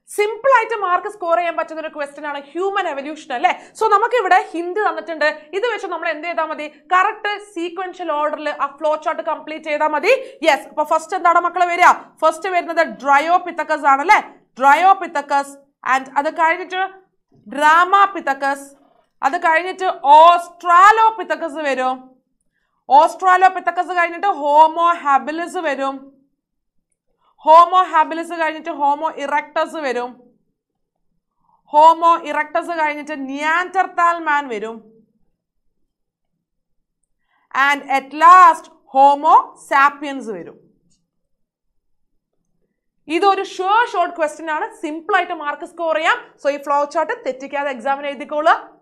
simple ആയിട്ട് mark score ചെയ്യാൻ പറ്റുന്ന ഒരു ക്വസ്റ്റ്യൻ ആണ് ഹ്യൂമൻ എവല്യൂഷൻ അല്ലേ സോ നമുക്ക് ഇവിടെ ഹിന്ദി തന്നിട്ടുണ്ട് ഇത് വെച്ച് നമ്മൾ എന്ത് ചെയ്താൽ മതി കറക്റ്റ് സീക്വൻഷ്യൽ ഓർഡറിൽ ആ ഫ്ലോ ചാർട്ട് കംപ്ലീറ്റ് ചെയ്താൽ മതി യെസ് അപ്പൊ ഫസ്റ്റ് എന്താണ് മക്കളെ വരിക ഫസ്റ്റ് വരുന്നത് ഡ്രയോപിത്തക്കസ് ആണ് അല്ലേ ഡ്രയോപിത്തക്കസ് ആൻഡ് അത് കഴിഞ്ഞിട്ട് ഡ്രാമാപിത്തക്കസ് അത് കഴിഞ്ഞിട്ട് ഓസ്ട്രാലോപിത്തക്കസ് വരും ഓസ്ട്രാലോപിത്തക്കസ് കഴിഞ്ഞിട്ട് ഹോമോ ഹാബിലിസ് വരും ഹോമോ ഹാബിലിസ് കഴിഞ്ഞിട്ട് ഹോമോ ഇറക്ടസ് വരും ഹോമോ ഇറക്ടസ് കഴിഞ്ഞിട്ട് നിയാൻറ്റർത്താൽ മാൻ വരും and at last Homo sapiens വരും ഇതൊരു ഷുവർ ഷോർട്ട് ക്വസ്റ്റ്യൻ ആണ് സിമ്പിൾ ആയിട്ട് മാർക്ക് സ്കോർ ചെയ്യാം സോ ഈ ഫ്ലോ ചാർട്ട് തെറ്റിക്കാതെ എക്സാമിന് എഴുതിക്കോളുക